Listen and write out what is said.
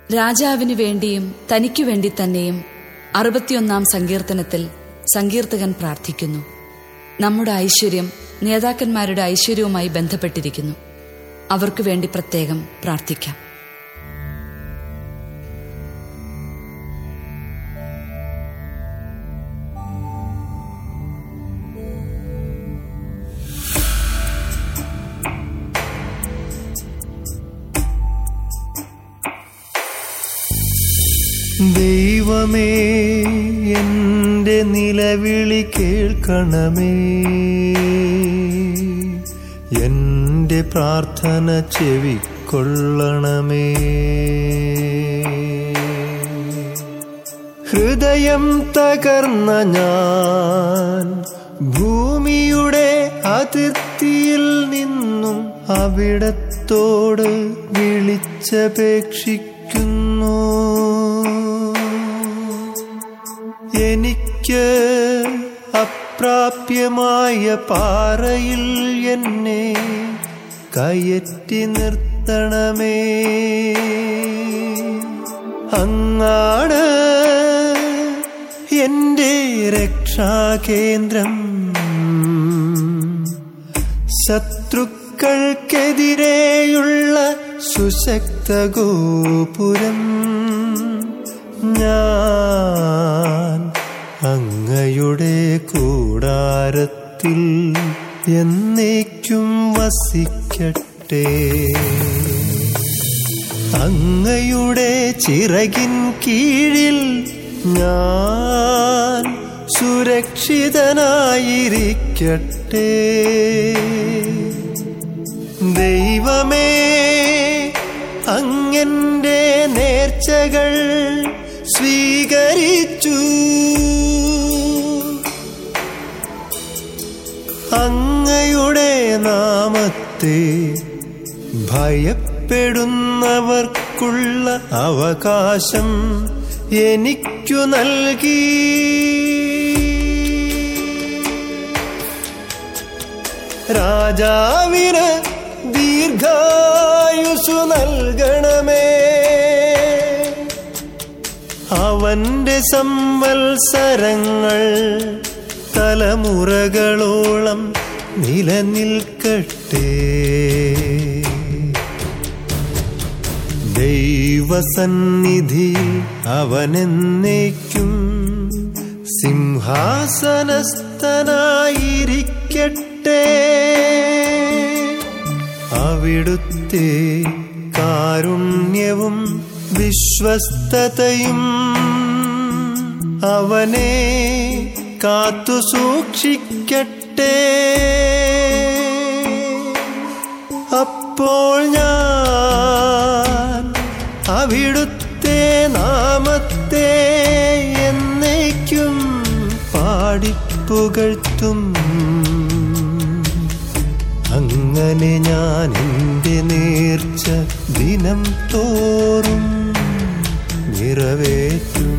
രാജാവിനു വേണ്ടിയും തനിക്കു വേണ്ടി തന്നെയും അറുപത്തിയൊന്നാം സങ്കീർത്തനത്തിൽ സങ്കീർത്തകൻ പ്രാർത്ഥിക്കുന്നു നമ്മുടെ ഐശ്വര്യം നേതാക്കന്മാരുടെ ഐശ്വര്യവുമായി ബന്ധപ്പെട്ടിരിക്കുന്നു അവർക്ക് വേണ്ടി പ്രത്യേകം പ്രാർത്ഥിക്കാം ദൈവമേ എൻ്റെ നിലവിളി കേൾക്കണമേ എൻ്റെ പ്രാർത്ഥന ചെവിക്കൊള്ളണമേ ഹൃദയം തകർന്ന ഞാൻ ഭൂമിയുടെ അതിർത്തിയിൽ നിന്നും അവിടത്തോട് വിളിച്ചപേക്ഷിക്കുന്നു എനിക്ക് അപ്രാപ്യമായ പാറയിൽ എന്നെ കയറ്റി നിർത്തണമേ അങ്ങാണ് എന്റെ രക്ഷാകേന്ദ്രം ശത്രുക്കൾക്കെതിരെയുള്ള സുശക്ത ഗോപുരം ഞാൻ അങ്ങയുടെ കൂടാരത്തിൽ എന്നേക്കും വസിക്കട്ടെ അങ്ങയുടെ ചിറകിൻ കീഴിൽ ഞാൻ സുരക്ഷിതനായിരിക്കട്ടെ ദൈവമേ അങ്ങന്റെ നേർച്ചകൾ സ്വീകരിച്ചു അങ്ങയുടെ നാമത്തെ ഭയപ്പെടുന്നവർക്കുള്ള അവകാശം എനിക്കു നൽകി രാജാവിന് ദീർഘായുസു നൽകണമേ അവന്റെ സംവത്സരങ്ങൾ തലമുറകളോളം നിലനിൽക്കട്ടെ ദൈവസന്നിധിയിൽ അവനെന്നേക്കും സിംഹാസനസ്ഥനായിരിക്കട്ടെ അവിടുത്തെ കാരുണ്യവും വിശ്വസ്തതയും അവനെ കാത്തു സൂക്ഷിക്കട്ടെ അപ്പോൾ ഞാൻ അവിടുത്തെ നാമത്തെ എന്നേക്കും പാടിപ്പുകഴ്ത്തും അങ്ങനെ ഞാൻ എൻ്റെ നേർച്ച ദിനം തോറും നിറവേറ്റും